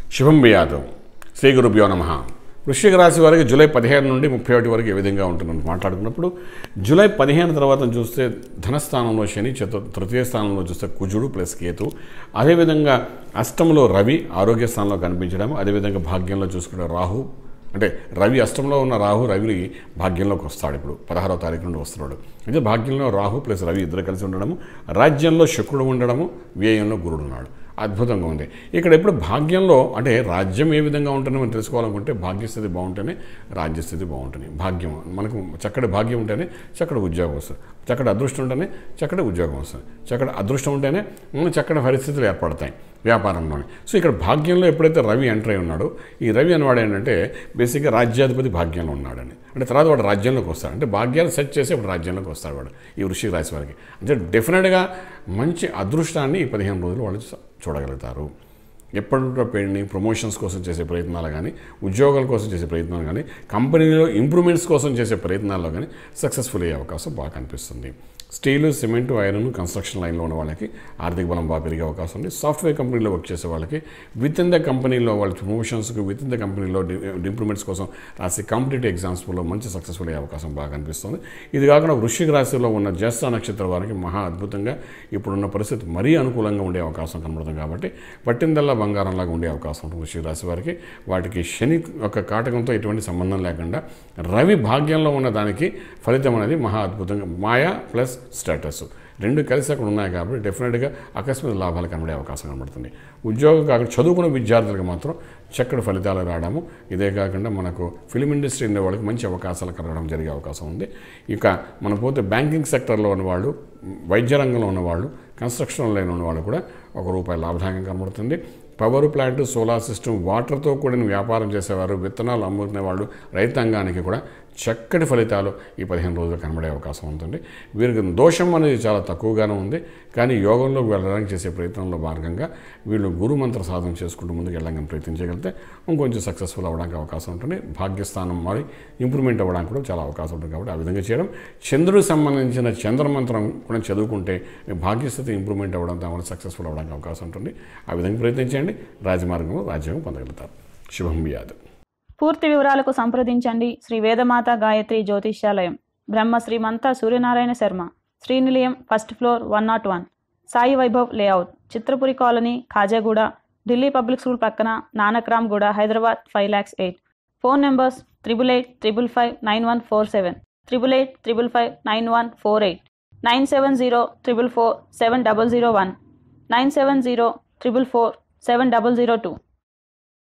శుభం బియాదు శ్రీ గురుభ్యో నమ వృశ్చిక రాశి వారికి జూలై పదిహేను నుండి ముప్పై ఒకటి వరకు ఏ విధంగా ఉంటుందని మాట్లాడుకున్నప్పుడు జూలై పదిహేను తర్వాత చూస్తే ధనస్థానంలో శని చతు తృతీయ స్థానంలో చూస్తే కుజుడు ప్లస్ కేతు అదేవిధంగా అష్టంలో రవి ఆరోగ్య స్థానంలో కనిపించడం అదేవిధంగా భాగ్యంలో చూసుకుంటే రాహు అంటే రవి అష్టంలో ఉన్న రాహు రవి భాగ్యంలోకి వస్తాడు ఇప్పుడు పదహారవ తారీఖు నుండి వస్తున్నాడు అయితే భాగ్యంలో రాహు ప్లస్ రవి ఇద్దరు కలిసి ఉండడము రాజ్యంలో శుక్రుడు ఉండడము వ్యయంలో గురుడు ఉన్నాడు అద్భుతంగా ఉంది ఇక్కడ ఎప్పుడు భాగ్యంలో అంటే రాజ్యం ఏ విధంగా ఉంటుందో మనం తెలుసుకోవాలనుకుంటే భాగ్యస్థితి బాగుంటేనే రాజ్యస్థితి బాగుంటుంది భాగ్యం మనకు చక్కటి భాగ్యం ఉంటేనే చక్కటి ఉద్యోగం వస్తుంది చక్కటి అదృష్టం ఉంటేనే చక్కటి ఉద్యోగం వస్తుంది చక్కటి అదృష్టం ఉంటేనే మనకు చక్కటి పరిస్థితులు ఏర్పడతాయి వ్యాపారంలోనే సో ఇక్కడ భాగ్యంలో ఎప్పుడైతే రవి ఎంటర్ అయి ఉన్నాడో ఈ రవి అనేవాడు ఏంటంటే బేసిక్గా రాజ్యాధిపతి భాగ్యంలో ఉన్నాడని అంటే తర్వాత వాడు రాజ్యంలోకి వస్తాడు అంటే భాగ్యాన్ని సెట్ చేసి ఇప్పుడు రాజ్యంలోకి వస్తాడు వాడు ఈ వృషిక రాశి వారికి అంటే డెఫినెట్గా మంచి అదృష్టాన్ని ఈ పదిహేను రోజులు వాళ్ళు చూ- చూడగలుగుతారు ఎప్పటికో పెళ్ళి ప్రమోషన్స్ కోసం చేసే ప్రయత్నాలు కానీ ఉద్యోగాల కోసం చేసే ప్రయత్నాలు కానీ కంపెనీలో ఇంప్రూవ్మెంట్స్ కోసం చేసే ప్రయత్నాల్లో కానీ సక్సెస్ఫుల్ అయ్యే అవకాశం బాగా కనిపిస్తుంది స్టీలు సిమెంట్ ఐరన్ కన్స్ట్రక్షన్ లైన్లో ఉన్న వాళ్ళకి ఆర్థిక బలం బాగా పెరిగే అవకాశం ఉంది సాఫ్ట్వేర్ కంపెనీలో వర్క్ చేసే వాళ్ళకి విత్ ఇన్ ద కంపెనీలో వాళ్ళ ప్రమోషన్స్కి విత్ ఇన్ ద కంపెనీలో ఇంప్రూవ్మెంట్స్ కోసం రాసే కాంపిటేటివ్ ఎగ్జామ్స్లో మంచి సక్సెస్ఫుల్ అయ్యే అవకాశం బాగా కనిపిస్తుంది ఇది కాకుండా వృశ్చిక రాశిలో ఉన్న జ్యేష్ఠ నక్షత్రం వారికి మహా అద్భుతంగా ఇప్పుడున్న పరిస్థితి మరీ అనుకూలంగా ఉండే అవకాశం కనబడుతుంది కాబట్టి పట్టిందల్లా బంగారంలాగా ఉండే అవకాశం ఉంటుంది వృశ్చిక రాశి వారికి వాటికి శని యొక్క కాటకంతో ఎటువంటి సంబంధం లేకుండా రవి భాగ్యంలో ఉన్న దానికి ఫలితం అనేది మహా అద్భుతంగా మాయా ప్లస్ స్టేటస్ రెండు కలిసి అక్కడ ఉన్నాయి కాబట్టి డెఫినెట్గా అకస్మాత్ లాభాలు కనబడే అవకాశం కనబడుతుంది ఉద్యోగం కాకుండా చదువుకున్న విద్యార్థులకు మాత్రం చక్కటి ఫలితాలు రావడము ఇదే కాకుండా మనకు ఫిలిం ఇండస్ట్రీ ఉండే వాళ్ళకి మంచి అవకాశాలు కలగడం జరిగే అవకాశం ఉంది ఇక మన పోతే బ్యాంకింగ్ సెక్టర్లో ఉన్నవాళ్ళు వైద్య రంగంలో ఉన్నవాళ్ళు కన్స్ట్రక్షన్ లైన్ ఉన్నవాళ్ళు కూడా ఒక రూపాయి లాభదాయకం కనబడుతుంది పవర్ ప్లాంట్ సోలార్ సిస్టమ్ వాటర్తో కూడిన వ్యాపారం చేసేవారు విత్తనాలు అమ్ముకునే వాళ్ళు రైతాంగానికి కూడా చక్కటి ఫలితాలు ఈ పదిహేను రోజులు కనబడే అవకాశం ఉంటుంది వీరికి దోషం అనేది చాలా తక్కువగానే ఉంది కానీ యోగంలోకి వెళ్ళడానికి చేసే ప్రయత్నంలో భాగంగా వీళ్ళు గురు మంత్ర సాధన చేసుకుంటూ ముందుకు వెళ్ళడానికి ప్రయత్నించగలిగితే ఇంకొంచెం సక్సెస్ఫుల్ అవ్వడానికి అవకాశం ఉంటుంది భాగ్యస్థానం మరి ఇంప్రూవ్మెంట్ అవ్వడానికి కూడా చాలా అవకాశం ఉంటుంది కాబట్టి ఆ విధంగా చేయడం చంద్రుడికి సంబంధించిన చంద్రమంత్రం కూడా చదువుకుంటే మీ భాగ్యస్థితి ఇంప్రూవ్మెంట్ అవ్వడం దానివల్ల సక్సెస్ఫుల్ అవ్వడానికి అవకాశం ఉంటుంది ఆ విధంగా ప్రయత్నించండి రాజమార్గంలో రాజ్యం పొందగలుగుతారు శుభం బియాదు పూర్తి వివరాలకు సంప్రదించండి Shri Vedamata Gayatri Jyotishyalayam Brahma Srimantha Suryanarayana Sharma Srinilayam first floor one not one Sai Vaibhav layout Chitrapuri colony Khajaguda Delhi public school పక్కన Nanakramguda Hyderabad five lakhs eight phone numbers triple eight triple five nine one four seven triple eight triple five nine one four eight nine seven zero triple four seven double zero one nine seven zero triple four seven double zero two